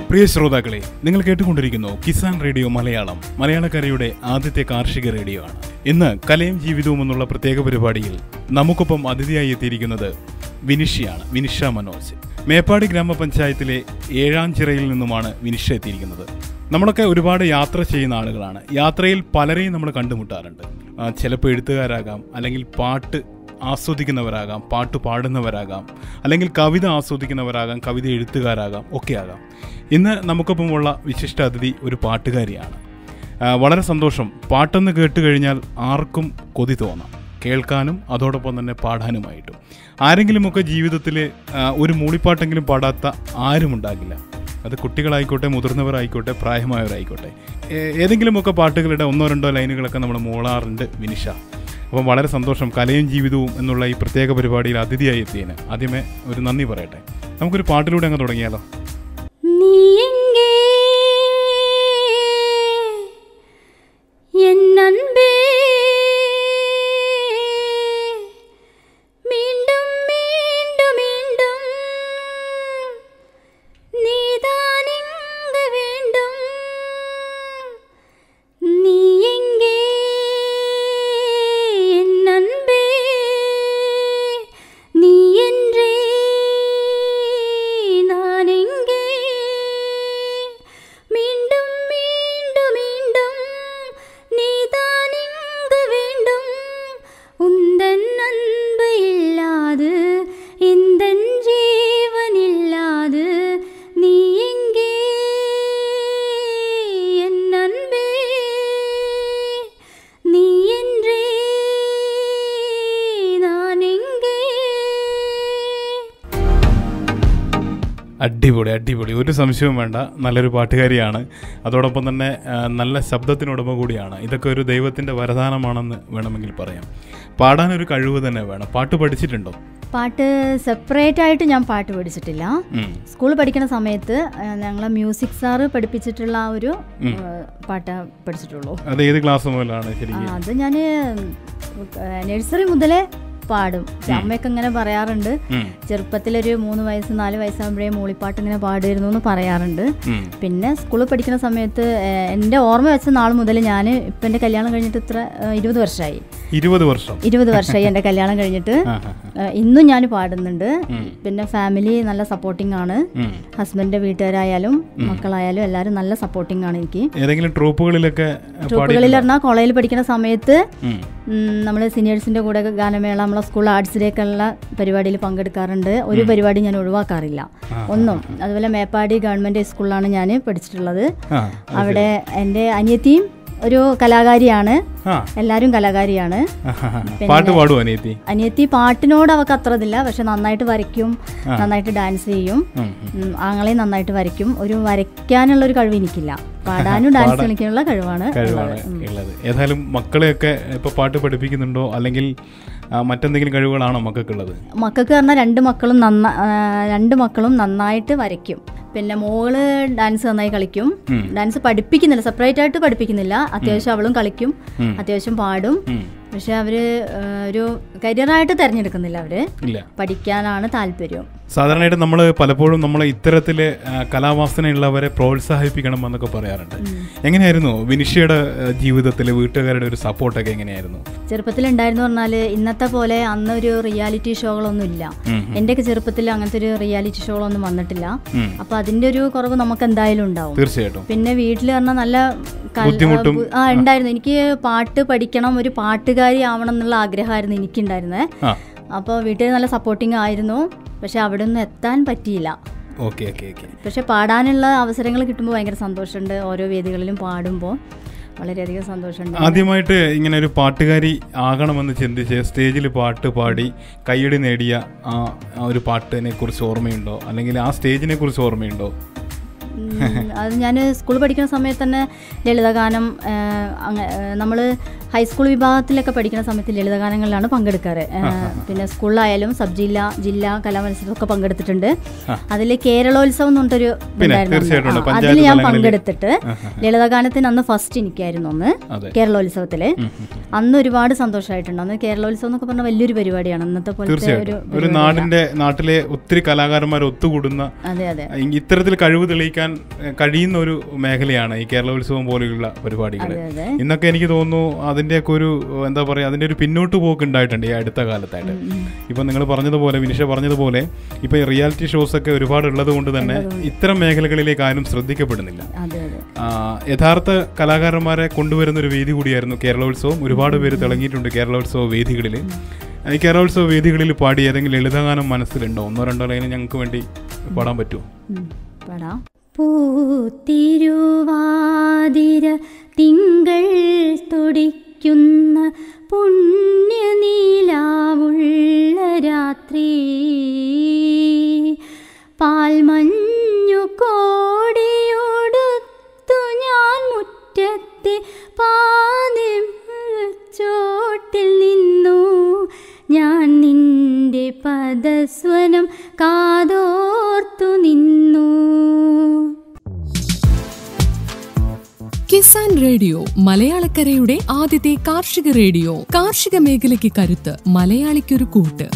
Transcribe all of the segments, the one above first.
പ്രിയ ശ്രോതാക്കളെ നിങ്ങൾ കേട്ടുകൊണ്ടിരിക്കുന്നു കിസാൻ റേഡിയോ മലയാളം മലയാളക്കരയുടെ ആദ്യത്തെ കാർഷിക റേഡിയോ ആണ് ഇന്ന് കലയും ജീവിതവും എന്നുള്ള പ്രത്യേക പരിപാടിയിൽ നമുക്കൊപ്പം അതിഥിയായി എത്തിയിരിക്കുന്നത് വിനിഷയാണ് വിനിഷ മനോജ് മേപ്പാടി ഗ്രാമപഞ്ചായത്തിലെ ഏഴാം ചിറയിൽ നിന്നുമാണ് വിനിഷ എത്തിയിരിക്കുന്നത് നമ്മളൊക്കെ ഒരുപാട് യാത്ര ചെയ്യുന്ന ആളുകളാണ് യാത്രയിൽ പലരെയും നമ്മൾ കണ്ടുമുട്ടാറുണ്ട് ആ, ചിലപ്പോൾ എഴുത്തുകാരാകാം അല്ലെങ്കിൽ പാട്ട് ആസ്വദിക്കുന്നവരാകാം പാട്ട് പാടുന്നവരാകാം അല്ലെങ്കിൽ കവിത ആസ്വദിക്കുന്നവരാകാം കവിത എഴുത്തുകാരാകാം ഒക്കെ ആകാം ഇന്ന് നമുക്കൊപ്പമുള്ള വിശിഷ്ട അതിഥി ഒരു പാട്ടുകാരിയാണ് ആ, വളരെ സന്തോഷം പാട്ടെന്ന് കേട്ട് കഴിഞ്ഞാൽ ആർക്കും കൊതി തോന്നാം കേൾക്കാനും അതോടൊപ്പം തന്നെ പാടാനുമായിട്ടും ആരെങ്കിലുമൊക്കെ ജീവിതത്തിൽ ആ, ഒരു മൂളിപ്പാട്ടെങ്കിലും പാടാത്ത ആരും ഉണ്ടാകില്ല അത് കുട്ടികളായിക്കോട്ടെ മുതിർന്നവരായിക്കോട്ടെ പ്രായമായവരായിക്കോട്ടെ ഏ- ഏതെങ്കിലുമൊക്കെ പാട്ടുകളുടെ ഒന്നോ രണ്ടോ ലൈനുകളൊക്കെ നമ്മൾ മൂളാറുണ്ട് വിനിഷ അപ്പം വളരെ സന്തോഷം കലയും ജീവിതവും എന്നുള്ള ഈ പ്രത്യേക പരിപാടിയിൽ അതിഥിയായി എത്തിയതിന് ആദ്യമേ ഒരു നന്ദി പറയട്ടെ നമുക്കൊരു പാട്ടിലൂടെ അങ്ങ് തുടങ്ങിയാലോ നീ എங்கே என் அன்பே மீண்டும் மீண்டும் மீண்டும் நீதான் இங்கு வேண்டும் நீ எங்கே என் அன்பே நீ என்றே நான் எங்கே மீண்டும் மீண்டும் மீண்டும் நீதான் இங்கு வேண்டும் உந்தன் அன்பு இல்லாது இந்த ஜீவன் இல்லாது நீ எங்கே என் அன்பே நீ என்றே நான் எங்கே അടിപൊളി അടിപൊളി ഒരു സംശയവും വേണ്ട നല്ലൊരു പാട്ടുകാരിയാണ് അതോടൊപ്പം തന്നെ ആ, നല്ല ശബ്ദത്തിനുടമ കൂടിയാണ് ഇതൊക്കെ ഒരു ദൈവത്തിൻ്റെ വരദാനമാണെന്ന് വേണമെങ്കിൽ പറയാം പാടാനൊരു കഴിവ് തന്നെ വേണം പാട്ട് പഠിച്ചിട്ടുണ്ടോ പാട്ട് സെപ്പറേറ്റ് ആയിട്ട് ഞാൻ പാട്ട് പഠിച്ചിട്ടില്ല ഉം. സ്കൂൾ പഠിക്കുന്ന സമയത്ത് ഞങ്ങളെ മ്യൂസിക് സാറ് പഠിപ്പിച്ചിട്ടുള്ള ആ ഒരു പാട്ട് പഠിച്ചിട്ടുള്ളൂ അത് ഏത് ക്ലാസ് മുതലാണ് ആ, ശരിക്കും അത് ഞാൻ നഴ്സറി മുതലേ പാടും അമ്മയൊക്കെ ഇങ്ങനെ പറയാറുണ്ട് ഉം. ചെറുപ്പത്തിലൊരു മൂന്ന് വയസ്സ് നാല് വയസ്സാകുമ്പോഴേ മൂളിപ്പാട്ട് ഇങ്ങനെ പാടുമായിരുന്നു എന്ന് പറയാറുണ്ട് ഉം. പിന്നെ സ്കൂളിൽ പഠിക്കുന്ന സമയത്ത് ഏഹ്, എൻ്റെ ഓർമ്മ വെച്ച നാൾ മുതൽ ഞാൻ ഇപ്പം എൻ്റെ കല്യാണം കഴിഞ്ഞിട്ട് ഇത്ര ഏഹ്, ഇരുപത് വർഷമായി ഇരുപത് വർഷം ഇരുപത് വർഷമായി എൻ്റെ കല്യാണം കഴിഞ്ഞിട്ട് ആ, ആ, ഏഹ്, ഇന്നും ഞാൻ പാടുന്നുണ്ട് പിന്നെ ഫാമിലി നല്ല സപ്പോർട്ടിംഗ് ആണ് ഉം. ഹസ്ബൻഡിൻ്റെ വീട്ടുകാരായാലും മക്കളായാലും എല്ലാവരും നല്ല സപ്പോർട്ടിംഗ് ആണ് എനിക്ക് ഏതെങ്കിലും ട്രൂപ്പുകളിലൊക്കെ ട്രൂപ്പുകളിൽ പറഞ്ഞാൽ കോളേജിൽ പഠിക്കുന്ന സമയത്ത് ഉം. നമ്മൾ സീനിയേഴ്സിൻ്റെ കൂടെ ഒക്കെ ഗാനമേള നമ്മളെ സ്കൂൾ ആർട്സിലേക്കുള്ള പരിപാടിയിൽ പങ്കെടുക്കാറുണ്ട് ഒരു പരിപാടി ഞാൻ ഒഴിവാക്കാറില്ല ഒന്നും അതുപോലെ മേപ്പാടി ഗവൺമെൻറ് സ്കൂളിലാണ് ഞാൻ പഠിച്ചിട്ടുള്ളത് ആ അവിടെ എൻ്റെ അനിയത്തിയും ഒരു കലാകാരിയാണ് ആ എല്ലാവരും കലാകാരിയാണ് ആ, ആ, ആ. പാട്ട് പാടുവോ അനിയത്തി അനിയത്തി പാട്ടിനോട് അവൾക്ക് അത്ര ഇതില്ല പക്ഷെ നന്നായിട്ട് വരയ്ക്കും നന്നായിട്ട് ഡാൻസ് ചെയ്യും ഉം. ഉം, ആങ്ങളെയും നന്നായിട്ട് വരയ്ക്കും ഒരു വരയ്ക്കാനുള്ള ഒരു കഴിവ് എനിക്കില്ല പാടാനും ഡാൻസ് കളിക്കാനുള്ള കഴിവാണ് കഴിവാണ് ഉള്ളത് ഏതായാലും മക്കളെയൊക്കെ ഇപ്പൊ പാട്ട് പഠിപ്പിക്കുന്നുണ്ടോ അല്ലെങ്കിൽ ആ, മറ്റെന്തെങ്കിലും കഴിവുകളാണോ മക്കൾക്കുള്ളത് മക്കൾക്ക് പറഞ്ഞാൽ രണ്ട് മക്കളും നന്ന ആ, രണ്ട് മക്കളും നന്നായിട്ട് വരയ്ക്കും പിന്നെ മോള് ഡാൻസ് നന്നായി കളിക്കും ഡാൻസ് പഠിപ്പിക്കുന്നില്ല സെപ്പറേറ്റ് ആയിട്ട് പഠിപ്പിക്കുന്നില്ല അത്യാവശ്യം അവളും കളിക്കും അത്യാവശ്യം പാടും ഉം. പക്ഷെ അവര് ആ, ഒരു കരിയറായിട്ട് തിരഞ്ഞെടുക്കുന്നില്ല അവര് ഇല്ല പഠിക്കാനാണ് താല്പര്യം സാധാരണയായിട്ട് നമ്മൾ പലപ്പോഴും നമ്മൾ ഇത്തരത്തിൽ കലാവാസനയുള്ളവരെ പ്രോത്സാഹിപ്പിക്കണം എന്നൊക്കെ പറയാറുണ്ട് എങ്ങനെയായിരുന്നു വിനിഷയുടെ ജീവിതത്തിൽ വീട്ടുകാരുടെ ഒരു സപ്പോർട്ടൊക്കെ എങ്ങനെയായിരുന്നു ചെറുപ്പത്തിൽ ഉണ്ടായിരുന്നു പറഞ്ഞാൽ ഇന്നത്തെ പോലെ അന്നൊരു റിയാലിറ്റി ഷോകളൊന്നും ഇല്ല ഉം. എൻ്റെയൊക്കെ ചെറുപ്പത്തിൽ അങ്ങനത്തെ ഒരു റിയാലിറ്റി ഷോകളൊന്നും വന്നിട്ടില്ല ഉം. അപ്പൊ അതിന്റെ ഒരു കുറവ് നമുക്ക് എന്തായാലും ഉണ്ടാവും തീർച്ചയായിട്ടും പിന്നെ വീട്ടിൽ പറഞ്ഞാൽ നല്ല കൽ- ബുദ്ധിമുട്ടും. ബു- ആ ഉണ്ടായിരുന്നു എനിക്ക് പാട്ട് പഠിക്കണം ഒരു പാട്ടുകാരി ആവണം എന്നുള്ള ആഗ്രഹമായിരുന്നു എനിക്കുണ്ടായിരുന്നത് ആ അപ്പോൾ വീട്ടിൽ നല്ല സപ്പോർട്ടിങ് ആയിരുന്നു പക്ഷെ അവിടെ ഒന്നും എത്താൻ പറ്റിയില്ല ഓക്കെ ഓക്കെ ഓക്കെ പക്ഷെ പാടാനുള്ള അവസരങ്ങൾ കിട്ടുമ്പോൾ ഭയങ്കര സന്തോഷമുണ്ട് ഓരോ വേദികളിലും പാടുമ്പോൾ വളരെയധികം സന്തോഷമുണ്ട് ആദ്യമായിട്ട് ഇങ്ങനെ ഒരു പാട്ടുകാരി ആകണമെന്ന് ചിന്തിച്ച് സ്റ്റേജിൽ പാട്ട് പാടി കയ്യടി നേടിയ ആ ആ ഒരു പാട്ടിനെ കുറിച്ച് ഓർമ്മയുണ്ടോ അല്ലെങ്കിൽ ആ സ്റ്റേജിനെ കുറിച്ച് ഓർമ്മയുണ്ടോ ഉം, അത് ഞാൻ സ്കൂൾ പഠിക്കുന്ന സമയത്ത് തന്നെ ലളിതഗാനം നമ്മൾ ഹൈസ്കൂൾ വിഭാഗത്തിലൊക്കെ പഠിക്കുന്ന സമയത്ത് ലളിതഗാനങ്ങളിലാണ് പങ്കെടുക്കാറ് ആ, പിന്നെ സ്കൂളിലായാലും സബ് ജില്ല ജില്ലാ കലാമത്സരമൊക്കെ പങ്കെടുത്തിട്ടുണ്ട് അതിൽ കേരളോത്സവം എന്ന് പറഞ്ഞിട്ടൊരു ഇതുണ്ടായിരുന്നു തീർച്ചയായിട്ടും ഉണ്ട്. അന്ന്. ആ, അതിൽ പഞ്ചായത്ത് ഞാൻ തലങ്ങളിൽ. പങ്കെടുത്തിട്ട് ലളിതഗാനത്തിന് അന്ന് ഫസ്റ്റ് എനിക്കായിരുന്നു അന്ന് അതെ കേരളോത്സവത്തില് അന്ന് ഒരുപാട് സന്തോഷമായിട്ടുണ്ട് അന്ന് കേരളോത്സവം എന്നൊക്കെ പറഞ്ഞാൽ വലിയൊരു പരിപാടിയാണ് അന്നത്തെ പോലത്തെ ഒരു തീർച്ചയായിട്ടും ഒരു നാടിന്റെ നാട്ടിലെ ഒത്തിരി കലാകാരന്മാർ ഒത്തുകൂടുന്ന അതെ അതെ ഇത്തരത്തിൽ കഴിവ് തെളിയിക്കാൻ ചെയ്യാൻ ഏഹ്, കഴിയുന്ന ഒരു മേഖലയാണ് ഈ കേരളോത്സവം പോലെയുള്ള പരിപാടികൾ അതെ അതെ ഇന്നൊക്കെ എനിക്ക് തോന്നുന്നു അതിൻ്റെയൊക്കെ ഒരു എന്താ പറയുക അതിൻ്റെ ഒരു പിന്നോട്ട് പോക്ക് ഉണ്ടായിട്ടുണ്ട് ഈ അടുത്ത കാലത്തായിട്ട് ഇപ്പം നിങ്ങൾ പറഞ്ഞതുപോലെ വിനിഷ പറഞ്ഞതുപോലെ ഇപ്പം ഈ റിയാലിറ്റി ഷോസ് ഒക്കെ ഒരുപാട് ഉള്ളത് കൊണ്ട് തന്നെ ഇത്തരം മേഖലകളിലേക്ക് ആരും ശ്രദ്ധിക്കപ്പെടുന്നില്ല അതെ അതെ ആ, യഥാർത്ഥ കലാകാരന്മാരെ കൊണ്ടുവരുന്ന ഒരു വേദി കൂടിയായിരുന്നു കേരളോത്സവം ഒരുപാട് പേര് തിളങ്ങിയിട്ടുണ്ട് കേരളോത്സവ വേദികളിൽ ഈ കേരളോത്സവ വേദികളിൽ പാടി ഏതെങ്കിലും ലളിതഗാനം മനസ്സിലുണ്ടോ ഒന്നോ രണ്ടോ ലൈന് ഞങ്ങൾക്ക് വേണ്ടി പാടാൻ പറ്റുമോ ഉം, പാടാം പൂത്തിരുവാതിര തിങ്കൾ തുടിക്കുന്ന പുണ്യനീലാവുള്ള രാത്രി പാൽമഞ്ഞു കോടിയൊടുത്തു ഞാൻ മുറ്റത്തെ പാദം ചോട്ടിൽ നിന്നു ഞാൻ നിന്റെ പദസ്വനം കാതോർത്തു നിന്നു കിസാൻ റേഡിയോ മലയാളക്കരയുടെ ആദ്യത്തെ കാർഷിക റേഡിയോ കാർഷിക മേഖലയ്ക്ക് കരുത്ത് മലയാളിക്കൊരു കൂട്ട്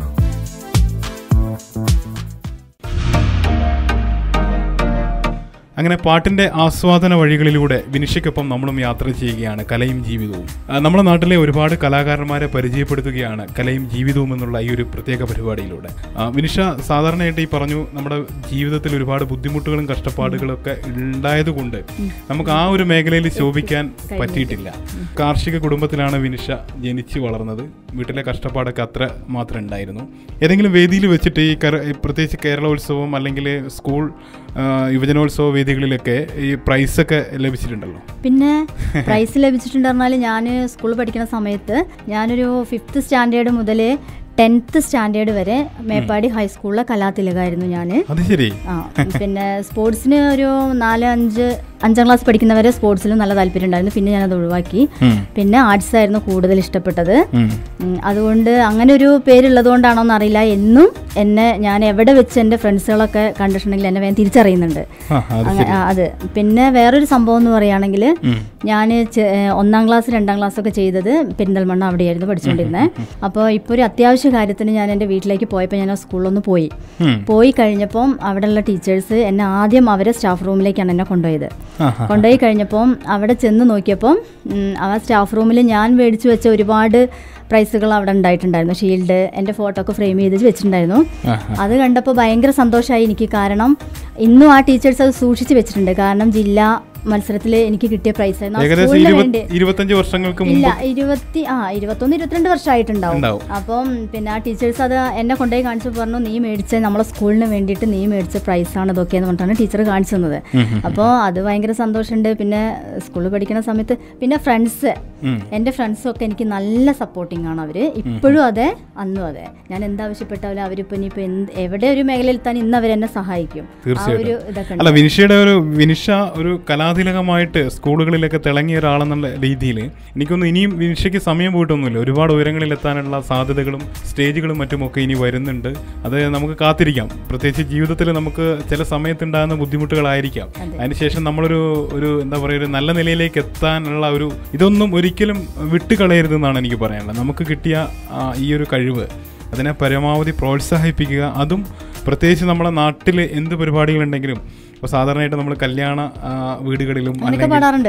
അങ്ങനെ പാട്ടിന്റെ ആസ്വാദന വഴികളിലൂടെ വിനിഷയ്ക്കൊപ്പം നമ്മളും യാത്ര ചെയ്യുകയാണ് കലയും ജീവിതവും ആ, നമ്മുടെ നാട്ടിലെ ഒരുപാട് കലാകാരന്മാരെ പരിചയപ്പെടുത്തുകയാണ് കലയും ജീവിതവും എന്നുള്ള ഈ ഒരു പ്രത്യേക പരിപാടിയിലൂടെ ആ, വിനിഷ സാധാരണയായിട്ട് ഈ പറഞ്ഞു നമ്മുടെ ജീവിതത്തിൽ ഒരുപാട് ബുദ്ധിമുട്ടുകളും കഷ്ടപ്പാടുകളും ഒക്കെ ഉണ്ടായതുകൊണ്ട് നമുക്ക് ആ ഒരു മേഖലയിൽ ശോഭിക്കാൻ പറ്റിയിട്ടില്ല കാർഷിക കുടുംബത്തിലാണ് വിനിഷ ജനിച്ചു വളർന്നത് വീട്ടിലെ കഷ്ടപ്പാടൊക്കെ അത്ര മാത്രം ഉണ്ടായിരുന്നു ഏതെങ്കിലും വേദിയിൽ വെച്ചിട്ട് ഈ കര- ഈ പ്രത്യേകിച്ച് കേരളോത്സവം അല്ലെങ്കിൽ സ്കൂൾ ആ, യുവജനോത്സവ വേദികളിലൊക്കെ ഈ പ്രൈസൊക്കെ ലഭിച്ചിട്ടുണ്ടല്ലോ പിന്നെ പ്രൈസ് ലഭിച്ചിട്ടുണ്ട് പറഞ്ഞാൽ ഞാൻ സ്കൂളിൽ പഠിക്കുന്ന സമയത്ത് ഞാനൊരു ഫിഫ്ത്ത് സ്റ്റാൻഡേർഡ് മുതൽ ടെൻത്ത് സ്റ്റാൻഡേർഡ് വരെ മേപ്പാടി ഹൈസ്കൂളിലെ കലാതിലകായിരുന്നു ഞാൻ അത് ശരി ആ പിന്നെ സ്പോർട്സിന് ഒരു നാല് അഞ്ച് അഞ്ചാം ക്ലാസ് പഠിക്കുന്നവരെ സ്പോർട്സിലും നല്ല താല്പര്യം ഉണ്ടായിരുന്നു പിന്നെ ഞാനത് ഒഴിവാക്കി ഉം. പിന്നെ ആർട്സ് ആയിരുന്നു കൂടുതൽ ഇഷ്ടപ്പെട്ടത് ഉം. ഉം, അതുകൊണ്ട് അങ്ങനെ ഒരു പേരുള്ളത് കൊണ്ടാണോ എന്നറിയില്ല എന്നും എന്നെ ഞാൻ എവിടെ വെച്ച് എൻ്റെ ഫ്രണ്ട്സുകളൊക്കെ കണ്ടിട്ടുണ്ടെങ്കിൽ എന്നെ വേഗം തിരിച്ചറിയുന്നുണ്ട് ആ, അത് അങ്ങ- ആ, അത് പിന്നെ വേറൊരു സംഭവം എന്ന് പറയുകയാണെങ്കിൽ ഉം. ഞാൻ ഒന്നാം ക്ലാസ് രണ്ടാം ക്ലാസ് ഒക്കെ ചെയ്തത് പെരിന്തൽമണ്ണ അവിടെയായിരുന്നു പഠിച്ചുകൊണ്ടിരുന്നത് അപ്പോൾ ഇപ്പോൾ ഒരു അത്യാവശ്യ കാര്യത്തിന് ഞാൻ എൻ്റെ വീട്ടിലേക്ക് പോയപ്പോൾ ഞാൻ ആ സ്കൂളിലൊന്ന് പോയി ഉം. പോയി കഴിഞ്ഞപ്പം അവിടെയുള്ള ടീച്ചേഴ്സ് എന്നെ ആദ്യം അവരെ സ്റ്റാഫ് റൂമിലേക്കാണ് എന്നെ കൊണ്ടുപോയത് ആ, ആ. കൊണ്ടുപോയി കഴിഞ്ഞപ്പം അവിടെ ചെന്ന് നോക്കിയപ്പം ഉം, ആ സ്റ്റാഫ് റൂമിൽ ഞാൻ മേടിച്ചു വെച്ച ഒരുപാട് പ്രൈസുകൾ അവിടെ ഉണ്ടായിട്ടുണ്ടായിരുന്നു ഷീൽഡ് എൻ്റെ ഫോട്ടോ ഒക്കെ ഫ്രെയിം ചെയ്ത് വെച്ചിട്ടുണ്ടായിരുന്നു ആ, അത് കണ്ടപ്പോൾ ഭയങ്കര സന്തോഷമായി എനിക്ക് കാരണം ഇന്നും ആ ടീച്ചേഴ്സ് അത് സൂക്ഷിച്ച് വെച്ചിട്ടുണ്ട് കാരണം ജില്ലാ മത്സരത്തിൽ എനിക്ക് കിട്ടിയ പ്രൈസ് ആയിരുന്നു ആ ഏകദേശം സ്കൂളിന് ഇരുപത് വേണ്ടി ഇരുപത്തഞ്ച് വർഷങ്ങൾക്ക് ഇല്ല മുമ്പ് ഇരുപത്തി ആ ഇരുപത്തൊന്ന് ഇരുപത്തിരണ്ട് വർഷമായിട്ടുണ്ടാവും ഉണ്ടാവും. അപ്പം പിന്നെ ആ ടീച്ചേഴ്സ് അത് എന്നെ കൊണ്ടുപോയി കാണിച്ചു പറഞ്ഞു നീ മേടിച്ച നമ്മളെ സ്കൂളിന് വേണ്ടിയിട്ട് നീ മേടിച്ച പ്രൈസാണ് ഇതൊക്കെ എന്ന് പറഞ്ഞിട്ടാണ് ടീച്ചർ കാണിച്ചു തന്നത് അപ്പോൾ അത് ഭയങ്കര സന്തോഷമുണ്ട് പിന്നെ സ്കൂളിൽ പഠിക്കുന്ന സമയത്ത് പിന്നെ ഫ്രണ്ട്സ് ഉം. എൻ്റെ ഫ്രണ്ട്സും ഒക്കെ എനിക്ക് നല്ല സപ്പോർട്ടിംഗ് ആണ് അവർ ഇപ്പോഴും അതെ അന്നും അതെ ഞാൻ എന്താവശ്യപ്പെട്ടാലും അവരിപ്പോൾ ഇനിയിപ്പോൾ എന്ത് എവിടെ ഒരു മേഖലയിൽ താൻ ഇന്ന് അവരെന്നെ സഹായിക്കും ആ ഒരു തീർച്ചയായിട്ടും ഇതൊക്കെ അല്ല ഉണ്ട്. വിനിഷയുടെ ഒരു വിനിഷ ഒരു കലാതിലകമായിട്ട് സ്കൂളുകളിലൊക്കെ തിളങ്ങിയ ഒരാളെന്നുള്ള രീതിയിൽ എനിക്കൊന്നും ഇനിയും വിനിഷയ്ക്ക് സമയം പോയിട്ടൊന്നുമില്ല ഒരുപാട് ഉയരങ്ങളിൽ എത്താനുള്ള സാധ്യതകളും സ്റ്റേജുകളും മറ്റുമൊക്കെ ഇനി വരുന്നുണ്ട് അത് നമുക്ക് കാത്തിരിക്കാം പ്രത്യേകിച്ച് ജീവിതത്തിൽ നമുക്ക് ചില സമയത്തുണ്ടാകുന്ന ബുദ്ധിമുട്ടുകളായിരിക്കാം അതിനുശേഷം നമ്മളൊരു ഒരു എന്താ പറയുക ഒരു നല്ല നിലയിലേക്ക് എത്താനുള്ള ഒരു ഇതൊന്നും ഒരിക്കലും വിട്ടുകളയരുതെന്നാണ് എനിക്ക് പറയാനുള്ളത് നമുക്ക് കിട്ടിയ ആ, ഈ ഒരു കഴിവ് അതിനെ പരമാവധി പ്രോത്സാഹിപ്പിക്കുക അതും പ്രത്യേകിച്ച് നമ്മുടെ നാട്ടിൽ എന്ത് പരിപാടികളുണ്ടെങ്കിലും ഇപ്പോൾ സാധാരണയായിട്ട് നമ്മൾ കല്യാണ ആ, വീടുകളിലും അങ്ങനെയൊക്കെ പാടാറുണ്ട്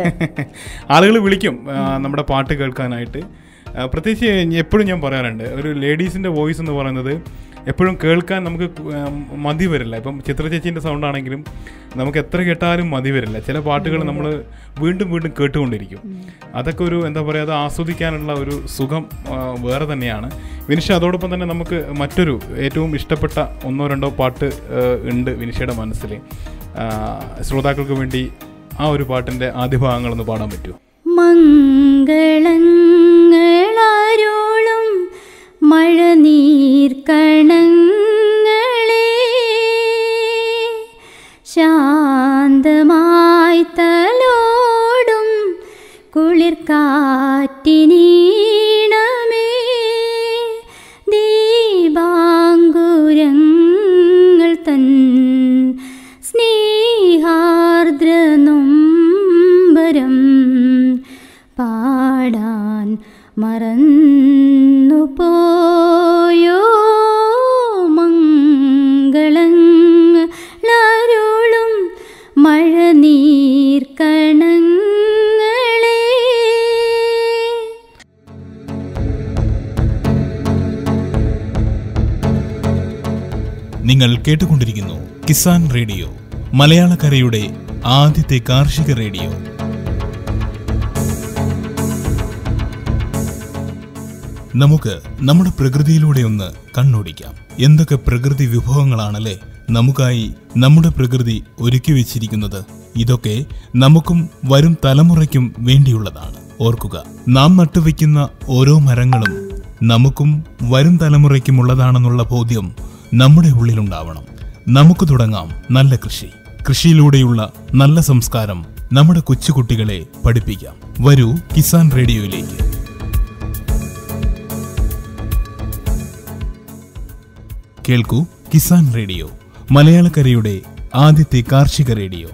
ആളുകൾ വിളിക്കും ആ, നമ്മുടെ പാട്ട് കേൾക്കാനായിട്ട് ആ, പ്രത്യേകിച്ച് എപ്പോഴും ഞാൻ പറയാറുണ്ട് ഒരു ലേഡീസിൻ്റെ വോയിസ് എന്ന് പറയുന്നത് എപ്പോഴും കേൾക്കാൻ നമുക്ക് ആ, മതി വരില്ല ഇപ്പം ചിത്ര ചേച്ചീൻ്റെ സൗണ്ട് ആണെങ്കിലും നമുക്ക് എത്ര കേട്ടാലും മതി വരില്ല ചില പാട്ടുകൾ നമ്മൾ വീണ്ടും വീണ്ടും കേട്ടുകൊണ്ടിരിക്കും അതൊക്കെ ഒരു എന്താ പറയുക അത് ആസ്വദിക്കാനുള്ള ഒരു സുഖം ആ, വേറെ തന്നെയാണ് വിനിഷ അതോടൊപ്പം തന്നെ നമുക്ക് മറ്റൊരു ഏറ്റവും ഇഷ്ടപ്പെട്ട ഒന്നോ രണ്ടോ പാട്ട് ആ, ഉണ്ട് വിനിഷയുടെ മനസ്സിൽ ആ, ശ്രോതാക്കൾക്ക് വേണ്ടി ആ ഒരു പാട്ടിൻ്റെ ആദ്യ ഭാഗങ്ങളൊന്ന് പാടാൻ പറ്റുമോ മംഗളങ്ങളാരോളം മഴനീർക്കണങ്ങളെ ശാന്തമായി തലോടും കുളിർക്കാറ്റിനീണമേ ദീപാങ്കുരങ്ങൾ തൻ സ്നേഹാർദ്ര നൊമ്പരം പാടാൻ മറന്നു പോയോ നിങ്ങൾ കേട്ടുകൊണ്ടിരിക്കുന്നു കിസാൻ റേഡിയോ മലയാളക്കരയുടെ ആദ്യത്തെ കാർഷിക റേഡിയോ നമുക്ക് നമ്മുടെ പ്രകൃതിയിലൂടെ ഒന്ന് കണ്ണോടിക്കാം എന്തൊക്കെ പ്രകൃതി വിഭവങ്ങളാണല്ലേ നമുക്കായി നമ്മുടെ പ്രകൃതി ഒരുക്കി വെച്ചിരിക്കുന്നത് ഇതൊക്കെ നമുക്കും വരും തലമുറയ്ക്കും വേണ്ടിയുള്ളതാണ് ഓർക്കുക നാം നട്ടുവെക്കുന്ന ഓരോ മരങ്ങളും നമുക്കും വരും തലമുറയ്ക്കുമുള്ളതാണെന്നുള്ള ബോധ്യം നമ്മുടെ ഉള്ളിലുണ്ടാവണം നമുക്ക് തുടങ്ങാം നല്ല കൃഷി കൃഷിയിലൂടെയുള്ള നല്ല സംസ്കാരം നമ്മുടെ കൊച്ചുകുട്ടികളെ പഠിപ്പിക്കാം വരൂ കിസാൻ റേഡിയോയിലേക്ക് കേൾക്കൂ കിസാൻ റേഡിയോ മലയാളക്കരയുടെ ആദ്യത്തെ കാർഷിക റേഡിയോ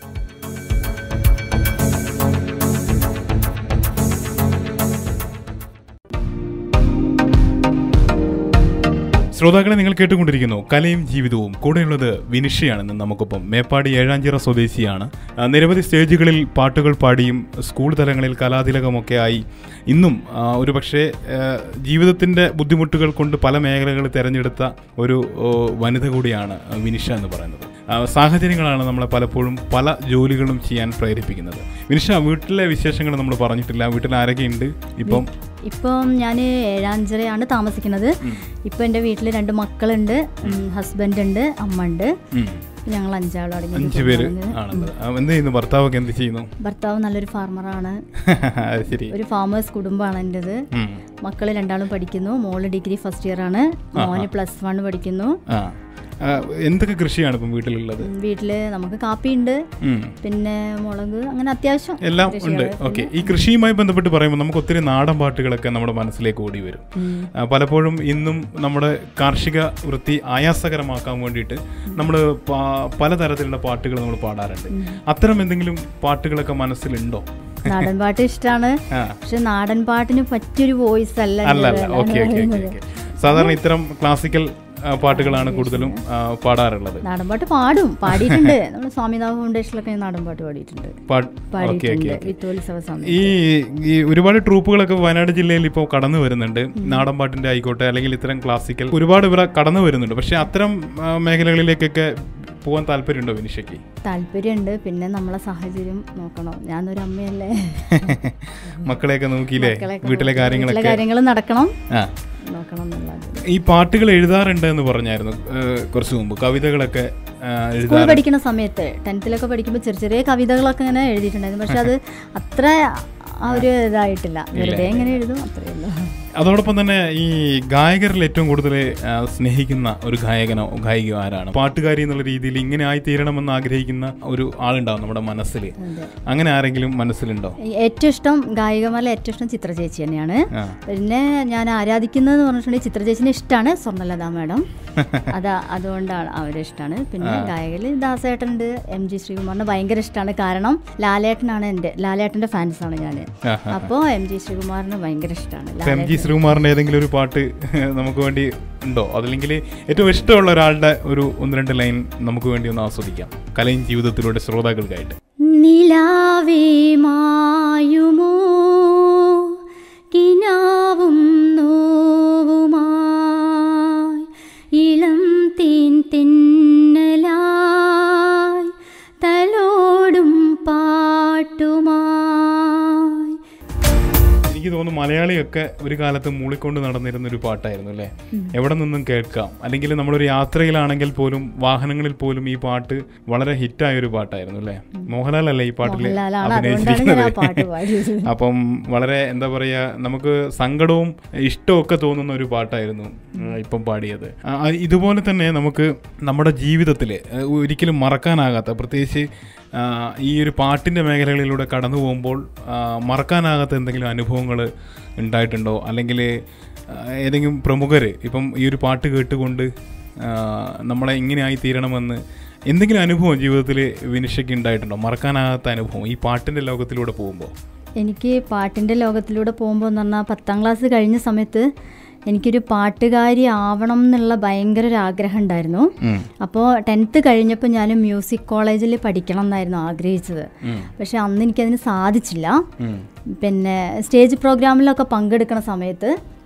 ശ്രോതാക്കളെ നിങ്ങൾ കേട്ടുകൊണ്ടിരിക്കുന്നു കലയും ജീവിതവും കൂടെയുള്ളത് വിനിഷയാണെന്ന് നമുക്കൊപ്പം മേപ്പാടി ഏഴാഞ്ചിറ സ്വദേശിയാണ് ആ, നിരവധി സ്റ്റേജുകളിൽ പാട്ടുകൾ പാടിയും സ്കൂൾ തലങ്ങളിൽ കലാതിലകമൊക്കെ ആയി ഇന്നും ആ, ഒരു പക്ഷേ ജീവിതത്തിൻ്റെ ബുദ്ധിമുട്ടുകൾ കൊണ്ട് പല മേഖലകൾ തിരഞ്ഞെടുത്ത ഒരു ഓ, വനിത കൂടിയാണ് വിനിഷ എന്ന് പറയുന്നത് ആ, സാഹചര്യങ്ങളാണ് നമ്മളെ പലപ്പോഴും പല ജോലികളും ചെയ്യാൻ പ്രേരിപ്പിക്കുന്നത് വിനിഷ വീട്ടിലെ വിശേഷങ്ങൾ നമ്മൾ പറഞ്ഞിട്ടില്ല വീട്ടിൽ ആരൊക്കെയുണ്ട് ഇപ്പം ഇപ്പം ഞാൻ ഏഴാഞ്ചിറയാണ് താമസിക്കുന്നത് ഇപ്പം എൻ്റെ വീട്ടിൽ രണ്ട് മക്കളുണ്ട് ഹസ്ബൻഡ് ഉണ്ട് അമ്മ ഉണ്ട് ഉം, ഞങ്ങൾ അഞ്ചാളും അടങ്ങി അഞ്ചു പേര് ആണുള്ളത് ആ, എന്ത് ചെയ്യുന്നു ഭർത്താവൊക്കെ എന്ത് ചെയ്യുന്നു ഭർത്താവ് നല്ലൊരു ഫാർമറാണ് അത് ശരി ഒരു ഫാമേഴ്സ് കുടുംബമാണ് എൻ്റെത് ഉം. മക്കൾ രണ്ടാളും പഠിക്കുന്നു മോള് ഡിഗ്രി ഫസ്റ്റ് ഇയർ ആണ് മോന് പ്ലസ് വൺ പഠിക്കുന്നു ആ ആ, എന്തൊക്കെ കൃഷിയാണ് ഇപ്പം വീട്ടിലുള്ളത് വീട്ടിൽ നമുക്ക് കാപ്പിയുണ്ട് ഉം. പിന്നെ മുളക് അങ്ങനെ അത്യാവശ്യം എല്ലാം ഉണ്ട് ഓക്കെ ഈ കൃഷിയുമായി ബന്ധപ്പെട്ട് പറയുമ്പോൾ നമുക്ക് ഒത്തിരി നാടൻ പാട്ടുകളൊക്കെ നമ്മുടെ മനസ്സിലേക്ക് ഓടി വരും ആ, പലപ്പോഴും ഇന്നും നമ്മുടെ കാർഷിക വൃത്തി ആയാസകരമാക്കാൻ വേണ്ടിയിട്ട് നമ്മൾ പലതരത്തിലുള്ള പാട്ടുകൾ നമ്മൾ പാടാറുണ്ട് അത്തരം എന്തെങ്കിലും പാട്ടുകളൊക്കെ മനസ്സിലുണ്ടോ നാടൻ പാട്ട് ഇഷ്ടമാണ് ആ. പക്ഷെ നാടൻ പാട്ടിന് പറ്റിയൊരു വോയിസ് അല്ല അല്ല അല്ല എന്റേത്. ഓക്കെ ഓക്കെ ഓക്കെ ഓക്കെ സാധാരണ ഇത്തരം ക്ലാസിക്കൽ ആ, പാട്ടുകളാണ് കൂടുതലും ആ, പാടാറുള്ളത് നാടൻ പാട്ട് പാടും പാടിയിട്ടുണ്ട് നമ്മൾ സ്വാമിനാഥ ഫൗണ്ടേഷനിലൊക്കെ ഞാൻ നാടൻ പാട്ട് പാടിയിട്ടുണ്ട് പാട്ട് ഓക്കെ പാടിയിട്ടുണ്ട് ഓക്കെ വിത്തോത്സവ സമയം ഈ ഈ ഒരുപാട് ട്രൂപ്പുകളൊക്കെ വയനാട് ജില്ലയിൽ ഇപ്പോൾ കടന്നു വരുന്നുണ്ട് നാടൻ പാട്ടിന്റെ ആയിക്കോട്ടെ അല്ലെങ്കിൽ ഇത്തരം ക്ലാസിക്കൽ ഒരുപാട് ഇവിടെ കടന്നു വരുന്നുണ്ട് പക്ഷെ അത്തരം ആ, മേഖലകളിലേക്കൊക്കെ പോകാൻ താല്പര്യമുണ്ടോ വിനിഷയ്ക്ക് താല്പര്യമുണ്ട് പിന്നെ നമ്മളെ സാഹചര്യം നോക്കണം ഞാനൊരു അമ്മയല്ലേ മക്കളെയൊക്കെ നോക്കിയില്ലേ മക്കളെയൊക്കെ വീട്ടിലെ നോക്കി. കാര്യങ്ങളൊക്കെ വീട്ടിലെ കാര്യങ്ങൾ നടക്കണം ആ നോക്കണം എന്നുള്ളത് ഈ പാട്ടുകൾ എഴുതാറുണ്ട് എന്ന് പറഞ്ഞായിരുന്നു ഏഹ്, കുറച്ച് മുമ്പ് കവിതകളൊക്കെ ആ, സ്കൂൾ എഴുതാറുണ്ട് പഠിക്കുന്ന സമയത്ത് ടെൻത്തിലൊക്കെ പഠിക്കുമ്പോൾ ചെറിയ ചെറിയ കവിതകളൊക്കെ ഇങ്ങനെ എഴുതിയിട്ടുണ്ടായിരുന്നു പക്ഷെ അത് അത്ര ആ ഒരു ഇതായിട്ടില്ല വെറുതെ ഇങ്ങനെ എഴുതും അത്രയേ ഉള്ളൂ അതോടൊപ്പം തന്നെ ഈ ഗായകരിൽ ഏറ്റവും കൂടുതൽ ആ, സ്നേഹിക്കുന്ന ഒരു ഗായകനോ ഗായികയോ ആരാണ് പാട്ടുകാരി എന്നുള്ള രീതിയിൽ ഇങ്ങനെ ആയി തീരണമെന്ന് ആഗ്രഹിക്കുന്ന ഒരു ആളുണ്ടാവും നമ്മുടെ മനസ്സിൽ അങ്ങനെ ആരെങ്കിലും മനസ്സിലുണ്ടോ ഏറ്റവും ഇഷ്ടം ഗായികമാരിലെ ഏറ്റവും ഇഷ്ടം ചിത്ര ചേച്ചി തന്നെയാണ് ആ. പിന്നെ ഞാൻ ആരാധിക്കുന്നതെന്ന് പറഞ്ഞിട്ടുണ്ടെങ്കിൽ ചിത്ര ചേച്ചിനെ ഇഷ്ടമാണ് സ്വർണ്ണലത മാഡം അതാ അതുകൊണ്ടാണ് അവരെ ഇഷ്ടമാണ് പിന്നെ ഗായകരിൽ ദാസേട്ടനുണ്ട് എം ജി ശ്രീകുമാറിനെ ഭയങ്കര ഇഷ്ടമാണ് കാരണം ലാലേട്ടനാണ് എൻ്റെ ലാലേട്ടൻ്റെ ഫാൻസാണ് ഞാൻ ആഹാ. അപ്പോൾ എം ജി ശ്രീകുമാറിനെ ഭയങ്കര ഇഷ്ടമാണ് ഇപ്പൊ എം ജി ശ്രീകുമാറിന്റെ ഏതെങ്കിലും ഒരു പാട്ട് നമുക്ക് വേണ്ടി ഉണ്ടോ അതല്ലെങ്കിൽ ഏറ്റവും ഇഷ്ടമുള്ള ഒരാളുടെ ഒരു ഒന്ന് രണ്ട് ലൈൻ നമുക്ക് വേണ്ടി ഒന്ന് ആസ്വദിക്കാം കലയും ജീവിതത്തിലൂടെ ശ്രോതാക്കൾക്കായിട്ട് നിലാവേ മായുമോ കിനാവും നോവുമായി ഇളം തേൻ തെന്നലായി തലോടും പാട്ടുമായി എനിക്ക് തോന്നുന്നു മലയാളിയൊക്കെ ഒരു കാലത്ത് മൂളിക്കൊണ്ട് നടന്നിരുന്ന ഒരു പാട്ടായിരുന്നു അല്ലേ എവിടെ നിന്നും കേൾക്കാം അല്ലെങ്കിൽ നമ്മളൊരു യാത്രയിലാണെങ്കിൽ പോലും വാഹനങ്ങളിൽ പോലും ഈ പാട്ട് വളരെ ഹിറ്റായ ഒരു പാട്ടായിരുന്നു അല്ലേ മോഹൻലാൽ അല്ലേ ഈ പാട്ടിൽ മോഹൻലാലാണ് അതുകൊണ്ടാണ് ഞാൻ ആ പാട്ട് പാടിയത് അപ്പം വളരെ എന്താ പറയാ നമുക്ക് സങ്കടവും ഇഷ്ടവും ഒക്കെ തോന്നുന്ന ഒരു പാട്ടായിരുന്നു ആ, ഇപ്പം പാടിയത് ആ, ആ, ഇതുപോലെ തന്നെ നമുക്ക് നമ്മുടെ ജീവിതത്തിൽ ഒരിക്കലും മറക്കാനാകാത്ത പ്രത്യേകിച്ച് ആ, ഈ ഒരു പാട്ടിൻ്റെ മേഖലകളിലൂടെ കടന്നു പോകുമ്പോൾ ആ, മറക്കാനാകാത്ത എന്തെങ്കിലും അനുഭവങ്ങൾ ഉണ്ടായിട്ടുണ്ടോ അല്ലെങ്കിൽ ഏതെങ്കിലും പ്രമുഖർ ഇപ്പം ഈ ഒരു പാട്ട് കേട്ടുകൊണ്ട് ആ, നമ്മളെ ഇങ്ങനെയായി തീരണമെന്ന് എന്തെങ്കിലും അനുഭവം ജീവിതത്തിൽ വിനിഷയ്ക്ക് ഉണ്ടായിട്ടുണ്ടോ മറക്കാനാകാത്ത അനുഭവം ഈ പാട്ടിൻ്റെ ലോകത്തിലൂടെ പോകുമ്പോൾ എനിക്ക് പാട്ടിൻ്റെ ലോകത്തിലൂടെ പോകുമ്പോൾ എന്ന് പറഞ്ഞാൽ പത്താം ക്ലാസ് കഴിഞ്ഞ സമയത്ത് എനിക്കൊരു പാട്ടുകാരി ആവണം എന്നുള്ള ഭയങ്കര ഒരു ആഗ്രഹം ഉണ്ടായിരുന്നു അപ്പോൾ ടെൻത്ത് കഴിഞ്ഞപ്പോൾ ഞാൻ മ്യൂസിക് കോളേജിൽ പഠിക്കണം എന്നായിരുന്നു ആഗ്രഹിച്ചത് പക്ഷെ അന്ന് എനിക്കതിന് സാധിച്ചില്ല പിന്നെ സ്റ്റേജ് പ്രോഗ്രാമിലൊക്കെ പങ്കെടുക്കുന്ന സമയത്ത്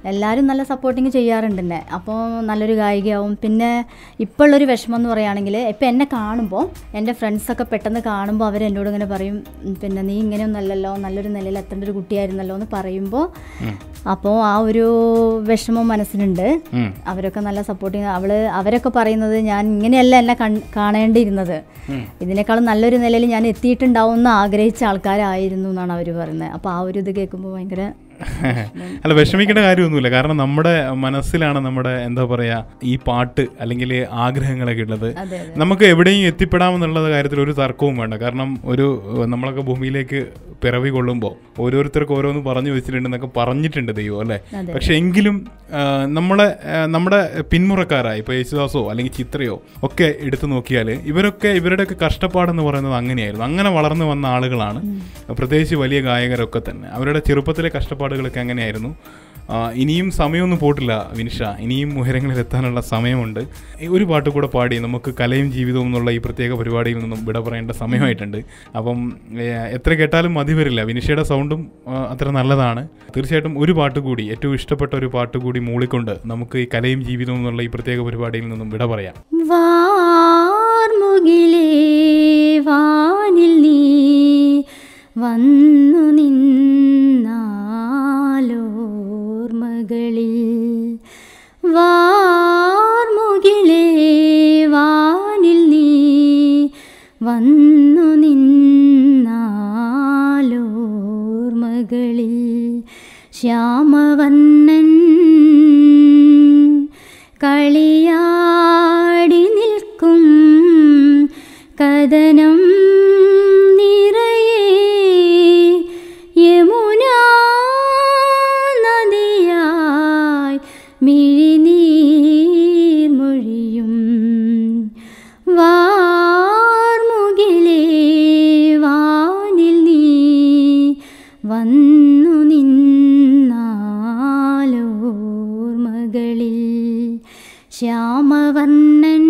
എല്ലാവരും നല്ല സപ്പോർട്ടിങ് ചെയ്യാറുണ്ട് എന്നെ അപ്പോൾ നല്ലൊരു ഗായികയാവും പിന്നെ ഇപ്പോൾ ഉള്ളൊരു വിഷമം എന്ന് പറയുകയാണെങ്കിൽ ഇപ്പം എന്നെ കാണുമ്പോൾ എൻ്റെ ഫ്രണ്ട്സൊക്കെ പെട്ടെന്ന് കാണുമ്പോൾ അവർ എന്നോട് ഇങ്ങനെ പറയും "ഉം, പിന്നെ നീ ഇങ്ങനെയൊന്നല്ലല്ലോ നല്ലൊരു നിലയിൽ എത്തേണ്ട ഒരു കുട്ടിയായിരുന്നല്ലോ എന്ന് പറയുമ്പോൾ അപ്പോൾ ആ ഒരു വിഷമം മനസ്സിലുണ്ട് ഉം. അവരൊക്കെ നല്ല സപ്പോർട്ടിങ് അവള് അവരൊക്കെ പറയുന്നത് ഞാൻ ഇങ്ങനെയല്ല എന്നെ കൺ- കാണേണ്ടിയിരുന്നത് ഇതിനേക്കാളും നല്ലൊരു നിലയിൽ ഞാൻ എത്തിയിട്ടുണ്ടാവും എന്ന് ആഗ്രഹിച്ച ആൾക്കാരായിരുന്നു എന്നാണ് അവർ പറയുന്നത് അപ്പോൾ ആ ഒരു ഇത് കേൾക്കുമ്പോൾ ഭയങ്കര അല്ല വിഷമിക്കേണ്ട കാര്യമൊന്നുമില്ല കാരണം നമ്മുടെ മനസ്സിലാണ് നമ്മുടെ എന്താ പറയാ ഈ പാട്ട് അല്ലെങ്കിൽ ആഗ്രഹങ്ങളൊക്കെ ഉള്ളത് അതെ നമുക്ക് എവിടെയും എത്തിപ്പെടാമെന്നുള്ള കാര്യത്തിൽ ഒരു തർക്കവും വേണ്ട കാരണം ഒരു ഏഹ്, നമ്മളൊക്കെ ഭൂമിയിലേക്ക് പിറവി കൊള്ളുമ്പോൾ ഓരോരുത്തർക്ക് ഓരോന്ന് പറഞ്ഞു വെച്ചിട്ടുണ്ടെന്നൊക്കെ പറഞ്ഞിട്ടുണ്ട് ദൈവം അല്ലേ അതെ. പക്ഷെ എങ്കിലും ആഹ്, നമ്മളെ ആഹ്, നമ്മുടെ പിന്മുറക്കാരായി ഇപ്പോൾ യേശുദാസോ അല്ലെങ്കിൽ ചിത്രയോ ഒക്കെ എടുത്തു നോക്കിയാൽ ഇവരൊക്കെ ഇവരുടെയൊക്കെ കഷ്ടപ്പാടെന്ന് പറയുന്നത് അങ്ങനെയായിരുന്നു അങ്ങനെ വളർന്നു വന്ന ആളുകളാണ് പ്രത്യേകിച്ച് വലിയ ഗായകരൊക്കെ തന്നെ അവരുടെ ചെറുപ്പത്തിലെ കഷ്ടപ്പാടുകളൊക്കെ അങ്ങനെയായിരുന്നു ആ, ഇനിയും സമയമൊന്നും പോട്ടില്ല വിനിഷ ഇനിയും ഉയരങ്ങളിൽ എത്താനുള്ള സമയമുണ്ട് ഈ ഒരു പാട്ട് കൂടെ പാടി നമുക്ക് കലയും ജീവിതവും എന്നുള്ള ഈ പ്രത്യേക പരിപാടിയിൽ നിന്നും വിട പറയേണ്ട സമയമായിട്ടുണ്ട് അപ്പം ഏ, എത്ര കേട്ടാലും മതി വരില്ല വിനിഷയുടെ സൗണ്ടും ആ, അത്ര നല്ലതാണ് തീർച്ചയായിട്ടും ഒരു പാട്ട് കൂടി ഏറ്റവും ഇഷ്ടപ്പെട്ട ഒരു പാട്ട് കൂടി മൂളിക്കൊണ്ട് നമുക്ക് ഈ കലയും ജീവിതവും എന്നുള്ള ഈ പ്രത്യേക പരിപാടിയിൽ നിന്നും വിട പറയാം വാർമുകിലേ വാനിൽ നീ വന്നു നിന്നാലോർമകളിൽ വാർമുകിലേ വാനിൽ നീ വന്നു നിന്നാലോർമകളിൽ ശ്യാമവന്നൻ കളിയാടി നിൽക്കും കഥനം നിറയെ യമുനാ നദിയായി മിഴിനീർ മൊഴിയും വാർമുകിലേ വാനിൽ നീ വന്നു നിന്നാലോർമകളിൽ ശ്യാമവർണ്ണൻ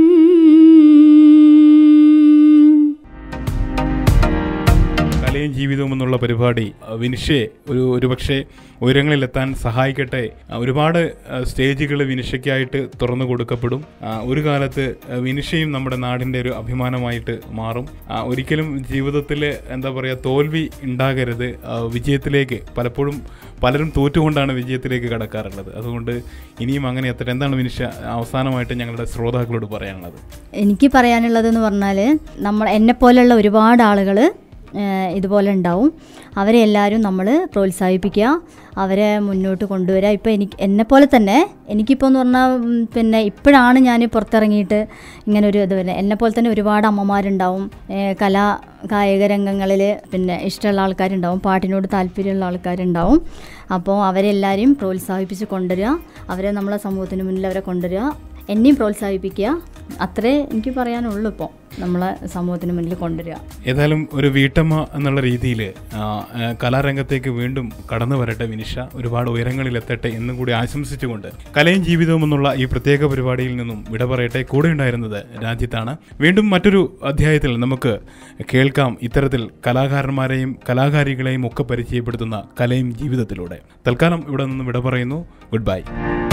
കലയും ജീവിതവും എന്നുള്ള പരിപാടി അഹ് വിനിഷയെ ഒരു ഒരുപക്ഷെ ഉയരങ്ങളിലെത്താൻ സഹായിക്കട്ടെ അഹ് ഒരുപാട് സ്റ്റേജുകൾ വിനിഷയ്ക്കായിട്ട് തുറന്നു കൊടുക്കപ്പെടും അഹ് ഒരു കാലത്ത് അഹ് വിനിഷയും നമ്മുടെ നാടിൻ്റെ ഒരു അഭിമാനമായിട്ട് മാറും അഹ് ഒരിക്കലും ജീവിതത്തിൽ എന്താ പറയുക തോൽവി ഉണ്ടാകരുത് അഹ് വിജയത്തിലേക്ക് പലപ്പോഴും പലരും തോറ്റുകൊണ്ടാണ് വിജയത്തിലേക്ക് കടക്കാറുള്ളത് അതുകൊണ്ട് ഇനിയും അങ്ങനെ എത്തട്ടെ എന്താണ് വിനിഷ അവസാനമായിട്ട് ഞങ്ങളുടെ ശ്രോതാക്കളോട് പറയാനുള്ളത് എനിക്ക് പറയാനുള്ളതെന്ന് പറഞ്ഞാൽ നമ്മൾ എന്നെപ്പോലെയുള്ള ഒരുപാട് ആളുകൾ ഇതുപോലെ ഉണ്ടാവും അവരെ എല്ലാവരും നമ്മൾ പ്രോത്സാഹിപ്പിക്കുക അവരെ മുന്നോട്ട് കൊണ്ടുവരിക ഇപ്പോൾ എനിക്ക് എന്നെപ്പോലെ തന്നെ എനിക്കിപ്പോൾ എന്ന് പറഞ്ഞാൽ ഉം, പിന്നെ ഇപ്പോഴാണ് ഞാൻ പുറത്തിറങ്ങിയിട്ട് ഇങ്ങനെ ഒരു ഇത് വരുന്നത് എന്നെപ്പോലെ തന്നെ ഒരുപാട് അമ്മമാരുണ്ടാവും ഏഹ് കലാ കായിക രംഗങ്ങളിൽ പിന്നെ ഇഷ്ടമുള്ള ആൾക്കാരുണ്ടാവും പാട്ടിനോട് താല്പര്യമുള്ള ആൾക്കാരുണ്ടാവും അപ്പോൾ അവരെല്ലാവരെയും പ്രോത്സാഹിപ്പിച്ച് കൊണ്ടുവരിക അവരെ നമ്മളെ സമൂഹത്തിന് മുന്നിൽ അവരെ കൊണ്ടുവരിക എന്നെയും പ്രോത്സാഹിപ്പിക്കുക അത്രേ എനിക്ക് പറയാനുള്ളൂ ഇപ്പോൾ നമ്മളെ സമൂഹത്തിന് മുന്നിൽ കൊണ്ടുവരിക ഏതായാലും ഒരു വീട്ടമ്മ എന്നുള്ള രീതിയിൽ കലാരംഗത്തേക്ക് വീണ്ടും കടന്നു വരട്ടെ വിനിഷ ഒരുപാട് ഉയരങ്ങളിൽ എത്തട്ടെ എന്നും കൂടി ആശംസിച്ചുകൊണ്ട് കലയും ജീവിതവും എന്നുള്ള ഈ പ്രത്യേക പരിപാടിയിൽ നിന്നും വിട പറയട്ടെ കൂടെ ഉണ്ടായിരുന്നത് രാജ്യത്താണ് വീണ്ടും മറ്റൊരു അധ്യായത്തിൽ നമുക്ക് കേൾക്കാം ഇത്തരത്തിൽ കലാകാരന്മാരെയും കലാകാരികളെയും ഒക്കെ പരിചയപ്പെടുത്തുന്ന കലയും ജീവിതത്തിലൂടെ തൽക്കാലം ഇവിടെ നിന്നും വിട പറയുന്നു ഗുഡ് ബൈ